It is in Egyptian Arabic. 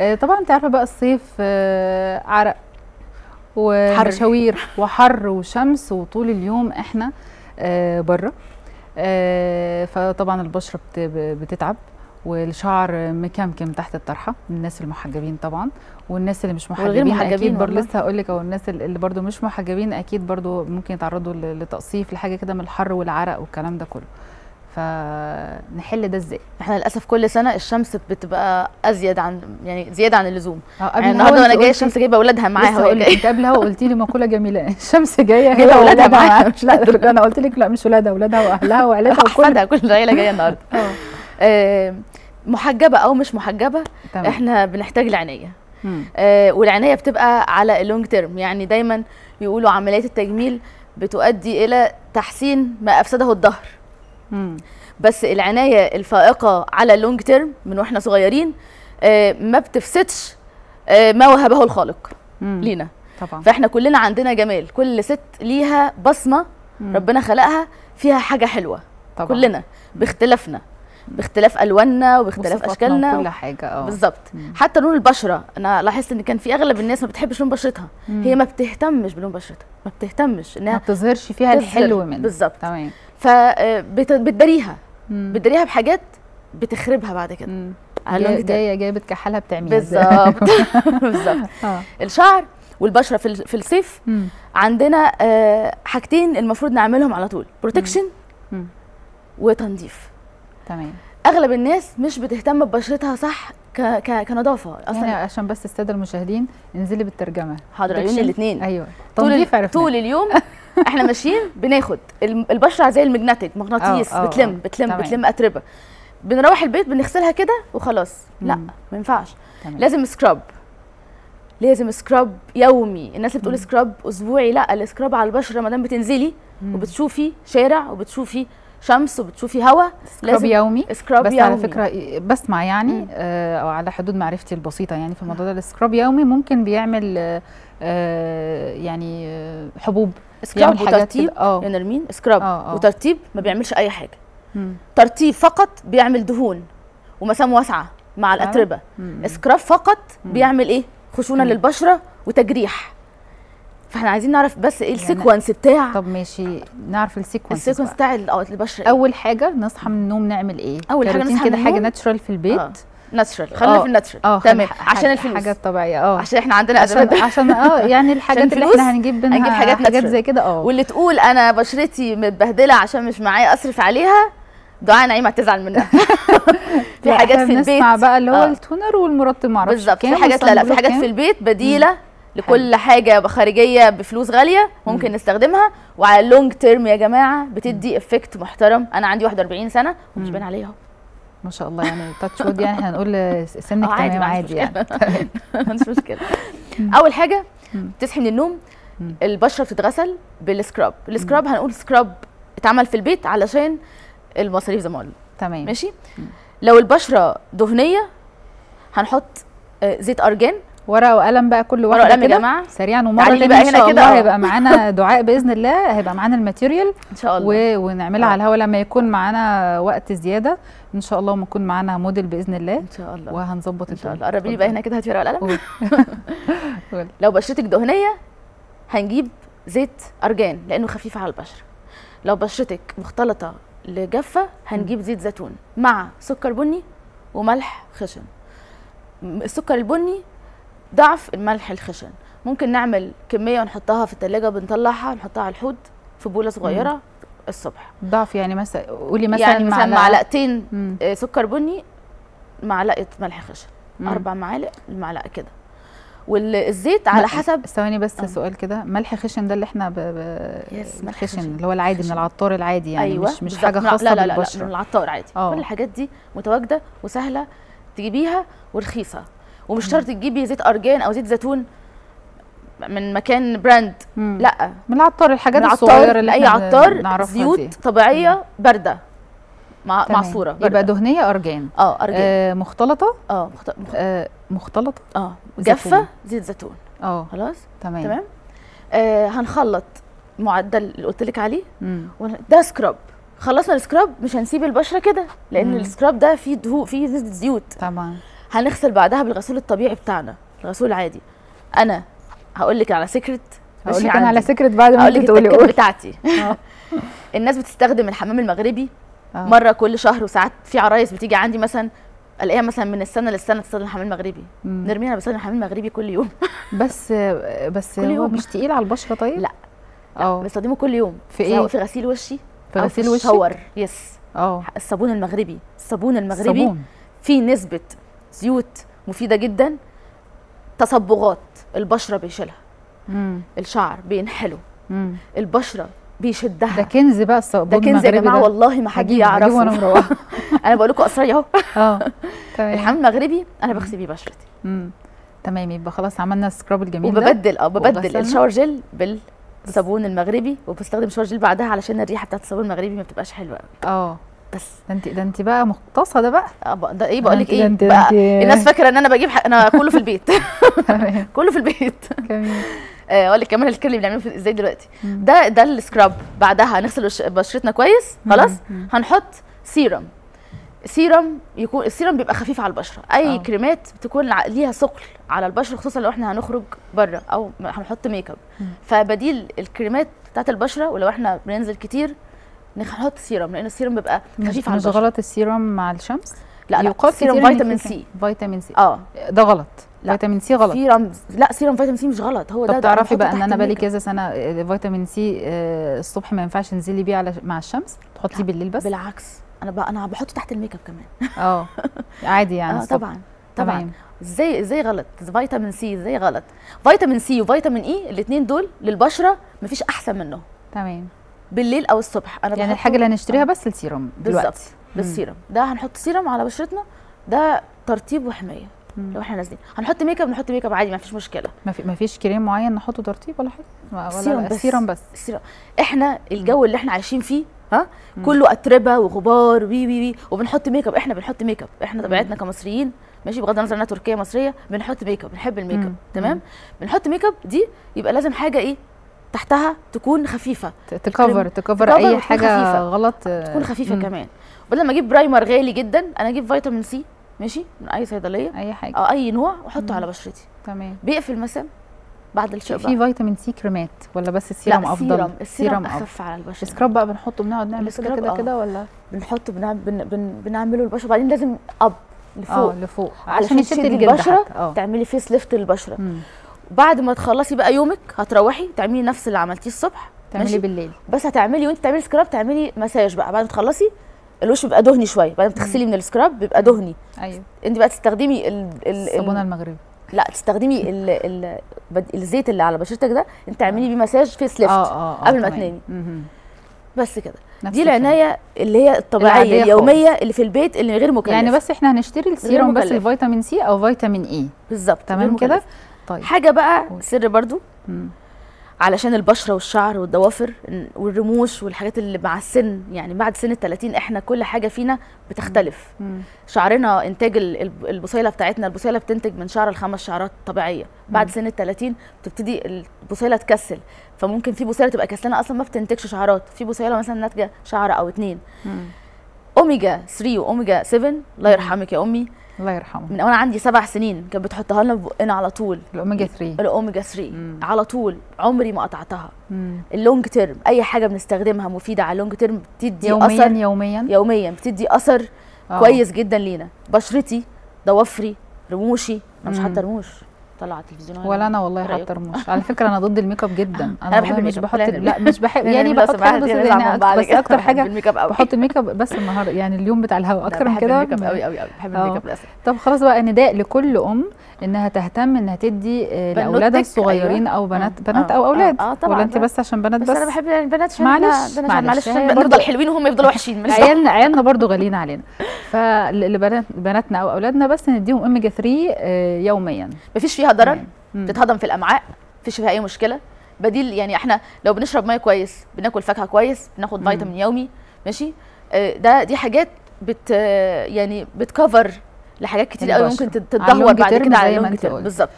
آه، طبعا انت عارفه بقى الصيف آه، عرق ومشاوير وحر وشمس وطول اليوم احنا بره فطبعا البشره بت- بتتعب والشعر مكمكم تحت الطرحه الناس المحجبين طبعا والناس اللي مش والغير محجبين محجبين اكيد برضه والله. لسه هقول لك او الناس اللي برضه مش محجبين اكيد برضه ممكن يتعرضوا ل- لتقصيف لحاجه كده من الحر والعرق والكلام ده كله فنحل ده ازاي احنا للاسف كل سنه الشمس بتبقى ازيد عن يعني زياده عن اللزوم اه قبل يعني الهوا النهارده وانا انت جايه قلتي- الشمس جايبه اولادها معاها لسه وهي هقول لك جايه انت قبل الهوا قلتي لي مقوله جميله الشمس جايه جايبة هي أولادها واولادها معاها. معاها مش لا انا قلت لك لا مش ولادها اولادها واهلها وعيلتها وكل احفادها كل العيله جايه النهارده اه آه، محجبه او مش محجبه تمام احنا بنحتاج العنايه مم. آه، والعنايه بتبقى على اللونج تيرم يعني دايما يقولوا عمليات التجميل بتؤدي الى تحسين ما افسده الظهر مم. بس العنايه الفائقه على اللونج تيرم من واحنا صغيرين آه، ما بتفسدش آه، ما وهبه الخالق مم. لينا طبعا فاحنا كلنا عندنا جمال كل ست ليها بصمه مم. ربنا خلقها فيها حاجه حلوه طبعا كلنا باختلافنا باختلاف الواننا وباختلاف وصفاتنا اشكالنا وكل حاجه اه بالظبط مم. حتى لون البشره انا لاحظت ان كان في اغلب الناس ما بتحبش لون بشرتها مم. هي ما بتهتمش بلون بشرتها ما بتهتمش ما انها بتظهرش فيها تظهر. الحلو منه بالظبط. تمام فبتداريها مم. بتداريها بحاجات بتخربها بعد كده مم. على جاي- اللونج تيرم. جايه جايه بتكحلها بتعملها بالظبط بالظبط اه الشعر والبشره في ال- في الصيف مم. عندنا آه، حاجتين المفروض نعملهم على طول بروتكشن مم. وتنظيف تمام اغلب الناس مش بتهتم ببشرتها صح ك... ك... كنظافه يعني اصلا عشان بس الساده المشاهدين انزلي بالترجمه حاضر عيوني protection. الاثنين ايوه طول تنظيف ال... عرفنا طول اليوم احنا ماشيين بناخد الم- البشره زي المجنتيك مغناطيس آه، آه، بتلم آه. بتلم تمام. بتلم اتربه بنروح البيت بنغسلها كده وخلاص لا مم. ما ينفعش تمام. لازم سكراب لازم سكراب يومي الناس اللي بتقول سكراب اسبوعي لا السكراب على البشره ما دام بتنزلي مم. وبتشوفي شارع وبتشوفي شمس وبتشوفي هواء سكراب يومي سكراب بس يومي على فكره بسمع يعني مم. آه او على حدود معرفتي البسيطه يعني في الموضوع ده السكراب يومي ممكن بيعمل آه آه يعني آه حبوب سكراب بيعمل حاجات وترتيب كده. اه يا نرمين سكراب آه، آه. وترتيب ما بيعملش اي حاجه مم. ترتيب فقط بيعمل دهون ومسام واسعه مع فعلا؟ الاتربه مم. سكراب فقط مم. بيعمل ايه خشونه مم. للبشره وتجريح فاحنا عايزين نعرف بس ايه يعني- السيكونس بتاع طب ماشي نعرف السيكونس السيكونس بقى. بتاع ال- اه البشره اول حاجه نصحى من النوم نعمل ايه أول حاجة كروتين نصحى كده من حاجه النوم. ناتشرال في البيت آه. ناتشرال خلينا آه. في الناتشرال اه تمام خلي- عشان حاجة- الفلوس حاجات طبيعيه اه عشان احنا عندنا عشان ازمات عشان اه يعني الحاجات اللي الفلوس احنا هنجيب منها هنجيب حاجات حاجات natural. زي كده اه واللي تقول انا بشرتي متبهدله عشان مش معايا اصرف عليها دعاء نعيمه هتزعل منها في لا، حاجات إحنا في البيت بنسمع بقى اللي هو آه. التونر والمرطب معرفش بالظبط كام في حاجات لا لا في والصن حاجات بلوك في كام. البيت بديله لكل حاجه خارجيه بفلوس غاليه ممكن نستخدمها وعلى اللونج تيرم يا جماعه بتدي افكت محترم انا عندي 41 سنه ومش مم. باين عليا اهو ما شاء الله يعني تاتش وود يعني احنا هنقول سنك آه، عادي، تمام ما عنديش عادي يعني ما عنديش مشكله اول حاجه مم. تصحي من النوم مم. البشره بتتغسل بالسكراب السكراب هنقول سكراب اتعمل في البيت علشان المصاريف زي ما قلنا تمام ماشي لو البشره دهنيه هنحط آه، زيت ارجان ورقه وقلم بقى كل ورقة واحده وقلم يا كده جماعة. سريعا ومره تعالي لي تانية بقى ان هنا شاء كده، الله آه. هيبقى معانا دعاء باذن الله هيبقى معانا الماتيريال ان شاء الله و... ونعملها آه. على الهواء لما يكون معانا وقت زياده ان شاء الله ونكون معانا موديل باذن الله ان شاء الله وهنظبط ان شاء الدنيا. الله قربي لي بقى هنا كده هاتي ورقه وقلم قول. قول. لو بشرتك دهنيه هنجيب زيت ارجان لانه خفيف على البشره لو بشرتك مختلطه لجافه هنجيب زيت زيتون مع سكر بني وملح خشن م- السكر البني ضعف الملح الخشن ممكن نعمل كميه ونحطها في التلاجة بنطلعها نحطها على الحوض في بوله صغيره الصبح ضعف يعني مثلا قولي مثلا يعني مثلا معلقة- معلقتين مم. آه، سكر بني معلقه ملح خشن مم. اربع معالق المعلقه كده والزيت على لا، حسب ثواني بس آه. سؤال كده ملح خشن ده اللي احنا ب... ب... يس، ملح خشن خشن. اللي هو العادي من خشن. العطار العادي يعني ايوه مش مش بالظبط. حاجه من- خاصه لا لا لا, لا بالبشره من العطار عادي آه. كل الحاجات دي متواجده وسهله تجيبيها ورخيصه ومش شرط تجيبي زيت ارجان او زيت زيتون من مكان براند مم. لا من العطار الحاجات من الصغيره اللي اي احنا ب- عطار نعرفها زيوت دي. طبيعيه بارده مع تمام. معصوره يبقى بارده دهنيه ارجان اه ارجان آه مختلطه اه مخت... مخ... آه مختلطه اه زيتون. جافه زيت زيتون اه خلاص تمام تمام آه هنخلط معدل اللي قلت لك عليه مم. ون- ده سكراب خلصنا السكراب مش هنسيب البشره كده لان مم. السكراب ده فيه دهو فيه زيت زيوت طبعا هنغسل بعدها بالغسول الطبيعي بتاعنا الغسول العادي انا هقول لك على سيكريت هقول لك انا على سكرت بعد ما هقول انت لك تقولي التكات قولي بتاعتي آه. الناس بتستخدم الحمام المغربي آه. مره كل شهر وساعات في عرايس بتيجي عندي مثلا الاقيها مثلا من السنه للسنه تستخدم الحمام المغربي مم. نرمين انا بستخدم الحمام المغربي كل يوم بس بس كل هو يوم. مش تقيل على البشره طيب لا. اه بستخدمه كل يوم في سواء ايه في غسيل وشي في أو غسيل وشك الشاور يس اه الصابون المغربي الصابون المغربي صابون فيه نسبه زيوت مفيده جدا تصبغات البشره بيشيلها مم. الشعر بينحله مم. البشره ده بيشدها كنز بقى الصابون ده كنز يا المغربي جماعه ده. والله ما حد هجيبه هجيبه وانا يعرفه مروحه انا بقول لكم اسراري اهو اه تمام الحمام المغربي انا بغسل بيه بشرتي مم. تمام يبقى خلاص عملنا السكراب الجميل ده وببدل اه ببدل وغسلنا. الشاور جل بالصابون المغربي وبستخدم شاور جل بعدها علشان الريحه بتاعت الصابون المغربي ما بتبقاش حلوه قوي اه بس ده انت ده انت بقى مقتصده بقى آه بق- ده ايه بقول لك ده ايه انت- بقى ده انت- الناس فاكره ان انا بجيب ح... انا كله في البيت تمام كله في البيت جميل آه، اقول لك كمان الكلام اللي بنعمله في- ازاي دلوقتي مم. ده ده السكراب بعدها هنغسل وش- بشرتنا كويس خلاص مم. هنحط سيرم سيرم يكون السيرم بيبقى خفيف على البشره اي آه. كريمات بتكون ع- ليها ثقل على البشره خصوصا لو احنا هنخرج بره او م- هنحط ميك اب مم. فبديل الكريمات بتاعت البشره ولو احنا بننزل كتير نحط سيرم لان السيرم بيبقى مش, خفيف على مش البشره غلط السيرم مع الشمس لا لا يقال سيرم كتير إن فيتامين في- سي فيتامين سي اه ده غلط لا. فيتامين سي غلط سيرم لا سيرم فيتامين سي مش غلط هو ده طب ده أنا تعرفي بحطه بقى ان تحت انا بقالي الميك اب. كذا سنه آه، فيتامين سي آه، الصبح ما ينفعش تنزلي بيه على مع الشمس تحطيه بالليل بس بالعكس انا بقى انا بحطه تحت الميك اب كمان اه عادي يعني اه الصبح. طبعا طبعا تمام ازاي ازاي غلط فيتامين سي ازاي غلط فيتامين سي وفيتامين اي الاثنين دول للبشره مفيش احسن منهم تمام بالليل او الصبح انا يعني بحطه- الحاجه اللي هنشتريها بس السيروم بالظبط دلوقتي بالسيرم ده هنحط سيرم على بشرتنا ده ترطيب وحمايه مم. لو احنا نازلين هنحط ميك اب نحط ميك اب عادي ما فيش مشكله ما في ما فيش كريم معين نحطه ترطيب ولا حاجه ولا سيرم لا، بس. سيرم بس السيرم احنا الجو اللي احنا عايشين فيه ها مم. كله اتربه وغبار وي وي وي وبنحط ميك اب احنا بنحط ميك اب احنا طبيعتنا كمصريين ماشي بغض النظر انها تركيه مصريه بنحط ميك اب بنحب الميك اب مم. تمام مم. بنحط ميك اب دي يبقى لازم حاجه ايه تحتها تكون خفيفه ت- تكفر تكفر تكفر اي وتكون حاجه خفيفة. غلط آه، تكون خفيفه مم. كمان بدل ما اجيب برايمر غالي جدا انا اجيب فيتامين سي ماشي من اي صيدليه اي حاجه او اي نوع واحطه مم. على بشرتي تمام بيقفل مسام بعد في الشرب في فيتامين سي كريمات ولا بس السيرم لا افضل السيرم السيرم افضل اخف على البشره السكراب بقى بنحطه بنقعد نعمل كده السكراب كده آه. كده ولا بنحطه بنعمل بن بن بنعمله البشره بعدين لازم اب لفوق اه لفوق علشان يشد تشدي الجلد البشرة حتى. اه تعملي فيس ليفت للبشره مم. بعد ما تخلصي بقى يومك هتروحي تعملي نفس اللي عملتيه الصبح تعملي ماشي؟ بالليل بس هتعملي وانت بتعملي سكراب تعملي مساج بقى بعد ما تخلصي الوش بيبقى دهني شويه بعد ما تغسلي من السكراب بيبقى دهني ايوه انت بقى تستخدمي ال ال الصابون ال المغربي لا تستخدمي ال ال بد- الزيت اللي على بشرتك ده انت تعملي بيه مساج فيس ليفت اه اه آه، قبل ما تمام. تنامي. مهم. بس كده نفس دي الكلام. العنايه اللي هي الطبيعيه العادية اليوميه اللي في البيت اللي غير مكلفه يعني بس احنا هنشتري السيروم بس مكلف. الفيتامين سي او فيتامين اي بالظبط غير تمام كده مكلفة. طيب حاجه بقى قول. سر برضو مم. علشان البشره والشعر والضوافر والرموش والحاجات اللي مع السن يعني بعد سن ال 30 احنا كل حاجه فينا بتختلف مم. شعرنا انتاج ال- الب- البصيله بتاعتنا البصيله بتنتج من شعر الخمس شعرات طبيعيه بعد مم. سن ال 30 بتبتدي البصيله تكسل فممكن في بصيله تبقى كسلانه اصلا ما بتنتجش شعرات في بصيله مثلا ناتجه شعر او اتنين مم. اوميجا 3 واوميجا 7 الله يرحمك يا امي الله يرحمه من وانا عندي سبع سنين كانت بتحطها لنا في بقنا على طول الاوميجا 3 الاوميجا 3 مم. على طول عمري ما قطعتها مم. اللونج تيرم اي حاجه بنستخدمها مفيده على اللونج تيرم بتدي يوميا اثر يوميا يوميا بتدي اثر آه. كويس جدا لينا بشرتي ضوافري رموشي انا مش مم. حاطه رموش طلع على التلفزيون ولا انا والله إيه رأيك؟ حاطه رموش على فكره انا ضد الميك اب جدا انا, أنا بحب والله مش الميك اب. بحط لا، لا مش بحب يعني يعني لو بحط سمحت حاجه بس يعني يعني نزعل من بعض بس كده. اكتر حاجه بالميك اب قوي بحط الميك اب بس النهار يعني اليوم بتاع الهوا اكتر من كده الميك اب قوي قوي قوي بحب آه. الميك اب للاسف طب خلاص بقى نداء لكل ام انها تهتم انها تدي آه، بنوتك، لاولادها الصغيرين أيوة. او بنات آه. بنات آه. او اولاد آه. آه، طبعاً. ولا انت بس عشان بنات بس, بس, انا بحب البنات عشان معلش، إحنا- ده أنا عشان- معلش، معلش هي عشان برضه- نفضل حلوين وهم يفضلوا وحشين ماليش دعوة. عيالنا عيالنا برضو غاليين علينا فلبنات بناتنا او اولادنا بس نديهم اوميجا 3 آه، يوميا مفيش فيها ضرر مم. بتتهضم في الامعاء مفيش فيها اي مشكله بديل يعني احنا لو بنشرب ميه كويس بناكل فاكهه كويس بناخد مم. فيتامين يومي ماشي آه، ده دي حاجات بت آه، يعني بتكفر لحاجات كتير قوي البشرة. ممكن تت- على تتدهور اللونج بعد تيرم كده على زي ما اللونج انت تيرم قلت. بالظبط